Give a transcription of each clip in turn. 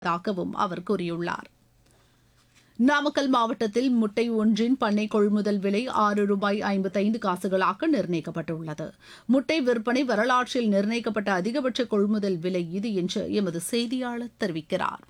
தாகவும் அவர் கூறியுள்ளார் நாமக்கல் மாவட்டத்தில் முட்டை ஒன்றின் பண்ணை கொள்முதல் விலை ஆறு ரூபாய் ஐம்பத்தைந்து காசுகளாக நிர்ணயிக்கப்பட்டுள்ளது முட்டை விற்பனை வரலாற்றில் நிர்ணயிக்கப்பட்ட அதிகபட்ச கொள்முதல் விலை இது என்று எமது செய்தியாளர் தெரிவிக்கிறார்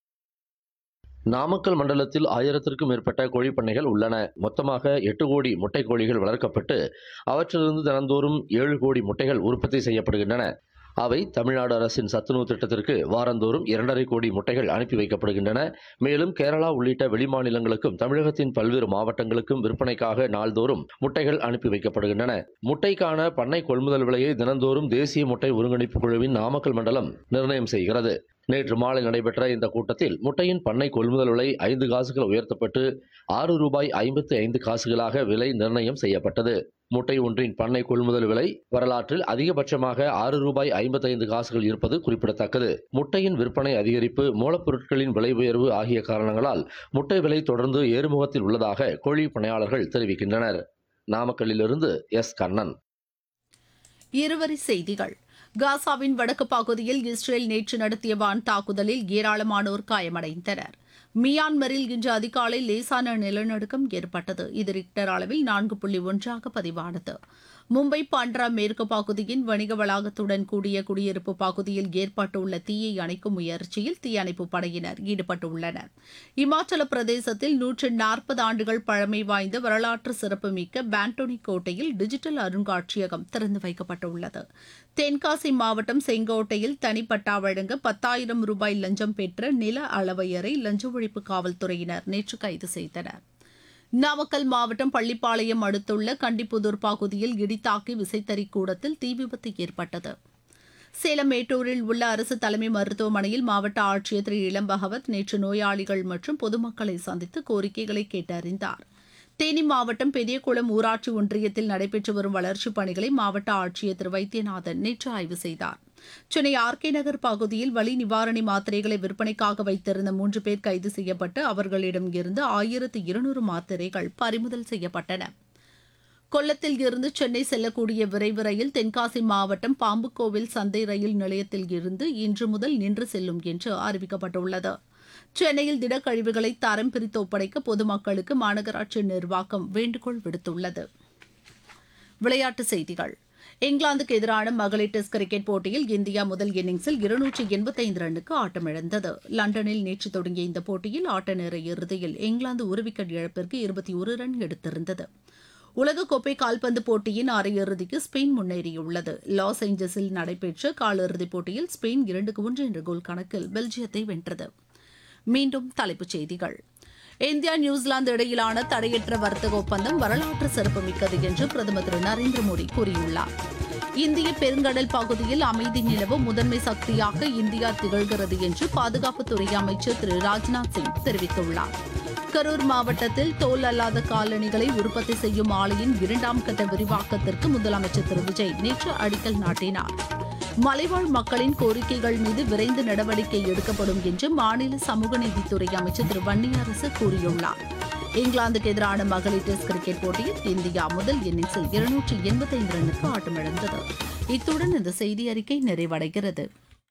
நாமக்கல் மண்டலத்தில் ஆயிரத்திற்கும் மேற்பட்ட கோழிப்பண்ணைகள் உள்ளன மொத்தமாக எட்டு கோடி முட்டை கோழிகள் வளர்க்கப்பட்டு அவற்றிலிருந்து தினந்தோறும் ஏழு கோடி முட்டைகள் உற்பத்தி செய்யப்படுகின்றன அவை தமிழ்நாடு அரசின் சத்துணவு திட்டத்திற்கு வாரந்தோறும் இரண்டரை கோடி முட்டைகள் அனுப்பி வைக்கப்படுகின்றன மேலும் கேரளா உள்ளிட்ட வெளிமாநிலங்களுக்கும் தமிழகத்தின் பல்வேறு மாவட்டங்களுக்கும் விற்பனைக்காக நாள்தோறும் முட்டைகள் அனுப்பி வைக்கப்படுகின்றன முட்டைக்கான பண்ணை கொள்முதல் விலையை தினந்தோறும் தேசிய முட்டை ஒருங்கிணைப்பு குழுவின் நாமக்கல் மண்டலம் நிர்ணயம் செய்கிறது நேற்று மாலை நடைபெற்ற இந்த கூட்டத்தில் முட்டையின் பண்ணை கொள்முதல் விலை ஐந்து காசுகள் உயர்த்தப்பட்டு ஆறு ரூபாய் ஐம்பத்தி ஐந்து காசுகளாக விலை நிர்ணயம் செய்யப்பட்டது முட்டை ஒன்றின் பண்ணை கொள்முதல் விலை வரலாற்றில் அதிகபட்சமாக ஆறு ரூபாய் ஐம்பத்தைந்து காசுகள் இருப்பது குறிப்பிடத்தக்கது முட்டையின் விற்பனை அதிகரிப்பு மூலப்பொருட்களின் விலை உயர்வு ஆகிய காரணங்களால் முட்டை விலை தொடர்ந்து ஏறுமுகத்தில் உள்ளதாக கோழி பணியாளர்கள் தெரிவிக்கின்றனர் நாமக்கல்லிலிருந்து எஸ் கண்ணன் இருவரி செய்திகள் காசாவின் வடக்கு பகுதியில் இஸ்ரேல் நேற்று நடத்திய வான் தாக்குதலில் ஏராளமானோர் காயமடைந்தனர் மியான்மரில் இன்று அதிகாலை லேசான நிலநடுக்கம் ஏற்பட்டது இது ரிக்டர் அளவில் நான்கு புள்ளி ஒன்றாக பதிவானது மும்பை பாண்ட்ரா மேற்கு பகுதியின் வணிக வளாகத்துடன் கூடிய குடியிருப்பு பகுதியில் ஏற்பட்டுள்ள தீயை அணைக்கும் முயற்சியில் தீயணைப்பு படையினர் ஈடுபட்டுள்ளனர் இமாச்சல பிரதேசத்தில் நூற்று நாற்பது ஆண்டுகள் பழமை வாய்ந்த வரலாற்று சிறப்புமிக்க பாண்டோனி கோட்டையில் டிஜிட்டல் அருங்காட்சியகம் திறந்து வைக்கப்பட்டுள்ளது தென்காசி மாவட்டம் செங்கோட்டையில் தனிப்பட்டா வழங்க பத்தாயிரம் ரூபாய் லஞ்சம் பெற்ற நில அளவையரை லஞ்ச ஒழிப்பு காவல்துறையினர் நேற்று கைது செய்தனர் நாமக்கல் மாவட்டம் பள்ளிப்பாளையம் அடுத்துள்ள கண்டிப்புதூர் பகுதியில் இடித்தாக்கி விசைத்தறி கூடத்தில் தீ விபத்து ஏற்பட்டது சேலம் மேட்டூரில் உள்ள அரசு தலைமை மருத்துவமனையில் மாவட்ட ஆட்சியர் திரு இளம்பகவத் நேற்று நோயாளிகள் மற்றும் பொதுமக்களை சந்தித்து கோரிக்கைகளை கேட்டறிந்தார் தேனி மாவட்டம் பெரியகுளம் ஊராட்சி ஒன்றியத்தில் நடைபெற்று வரும் வளர்ச்சிப் பணிகளை மாவட்ட ஆட்சியர் திரு வைத்தியநாதன் நேற்று ஆய்வு செய்தார் சென்னை ஆர்கே நகர் பகுதியில் வலி நிவாரணி மாத்திரைகளை விற்பனைக்காக வைத்திருந்த மூன்று பேர் கைது செய்யப்பட்டு அவர்களிடம் இருந்து ஆயிரத்து இருநூறு மாத்திரைகள் பறிமுதல் செய்யப்பட்டன கொல்லத்தில் இருந்து சென்னை செல்லக்கூடிய விரைவு ரயில் தென்காசி மாவட்டம் பாம்புக்கோவில் சந்தை ரயில் நிலையத்தில் இருந்து இன்று முதல் நின்று செல்லும் என்று அறிவிக்கப்பட்டுள்ளது சென்னையில் திடக்கழிவுகளை தரம் பிரித்து ஒப்படைக்க பொதுமக்களுக்கு மாநகராட்சி நிர்வாகம் வேண்டுகோள் விடுத்துள்ளது விளையாட்டுச் செய்திகள் இங்கிலாந்துக்கு எதிரான மகளிர் டெஸ்ட் கிரிக்கெட் போட்டியில் இந்தியா முதல் இன்னிங்ஸில் இருநூற்றி எண்பத்தைந்து ரன்னுக்கு ஆட்டமிழந்தது லண்டனில் நேற்று தொடங்கிய இந்த போட்டியில் ஆட்ட நேர இறுதியில் இங்கிலாந்து ஒரு விக்கெட் இழப்பிற்கு இருபத்தி ஒரு ரன் எடுத்திருந்தது உலகக்கோப்பை கால்பந்து போட்டியின் அரையிறுதிக்கு ஸ்பெயின் முன்னேறியுள்ளது லாஸ் ஏஞ்சல்ஸில் நடைபெற்ற காலிறுதிப் போட்டியில் ஸ்பெயின் இரண்டுக்கு ஒன்று என்ற கோல் கணக்கில் பெல்ஜியத்தை வென்றது மீண்டும் தலைப்புச் செய்திகள் இந்தியா நியூசிலாந்து இடையிலான தடையற்ற வர்த்தக ஒப்பந்தம் வரலாற்று சிறப்புமிக்கது என்று பிரதமர் திரு நரேந்திர மோடி கூறியுள்ளார் இந்திய பெருங்கடல் பகுதியில் அமைதி நிலவ முதன்மை சக்தியாக இந்தியா திகழ்கிறது என்று பாதுகாப்புத்துறை அமைச்சர் திரு ராஜ்நாத் சிங் தெரிவித்துள்ளார் கரூர் மாவட்டத்தில் தோல் அல்லாத காலணிகளை உற்பத்தி செய்யும் ஆலையின் இரண்டாம் கட்ட விரிவாக்கத்திற்கு முதலமைச்சர் திரு விஜய் நேற்று அடிக்கல் நாட்டினார் மலைவாழ் மக்களின் கோரிக்கைகள் மீது விரைந்து நடவடிக்கை எடுக்கப்படும் என்று மாநில சமூக நீதித்துறை அமைச்சர் திரு வன்னியரசு கூறியுள்ளார் இங்கிலாந்துக்கு எதிரான மகளிர் டெஸ்ட் கிரிக்கெட் போட்டியில் இந்தியா முதல் இன்னிங்ஸில் இருநூற்றி எண்பத்தைந்து ரன்னுக்கு ஆட்டமிழந்தது இத்துடன் இந்த செய்தி அறிக்கை நிறைவடைகிறது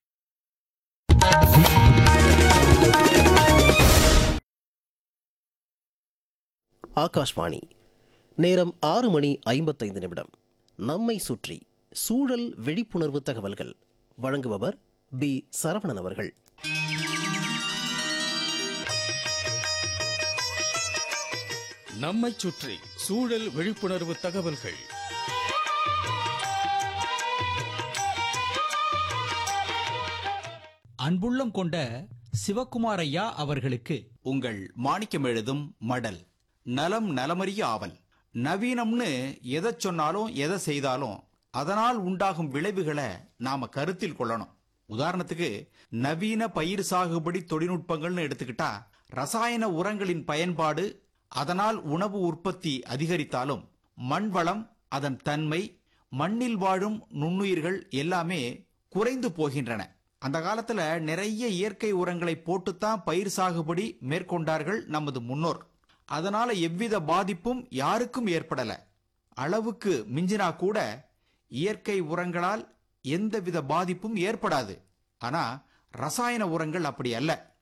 ஆகாஷ்வாணி நேரம் ஆறு மணி ஐம்பத்தைந்து நிமிடம் நம்மை சுற்றி சூழல் விழிப்புணர்வு தகவல்கள் வழங்குபவர் பி சரவணன் அவர்கள் நம்மைச் சுற்றி சூழல் விழிப்புணர்வு தகவல்கள் அன்புள்ளம் கொண்ட சிவகுமாரையா அவர்களுக்கு உங்கள் மாணிக்கம் எழுதும் மடல் நலம் நலமறிய ஆவல் நவீனம்னு எதை சொன்னாலும் எதை செய்தாலும் அதனால் உண்டாகும் விளைவுகளை நாம கருத்தில் கொள்ளணும் உதாரணத்துக்கு நவீன பயிர் சாகுபடி தொழில்நுட்பங்கள்னு எடுத்துக்கிட்டா ரசாயன உரங்களின் பயன்பாடு அதனால் உணவு உற்பத்தி அதிகரித்தாலும் மண் வளம் அதன் தன்மை மண்ணில் வாழும் நுண்ணுயிர்கள் எல்லாமே குறைந்து போகின்றன அந்த காலத்துல நிறைய இயற்கை உரங்களை போட்டுத்தான் பயிர் சாகுபடி மேற்கொண்டார்கள் நமது முன்னோர் அதனால எவ்வித பாதிப்பும் யாருக்கும் ஏற்படல அளவுக்கு மிஞ்சினா கூட இயற்கை உரங்களால் எந்தவித பாதிப்பும் ஏற்படாது ஆனா ரசாயன உரங்கள் அப்படி அல்ல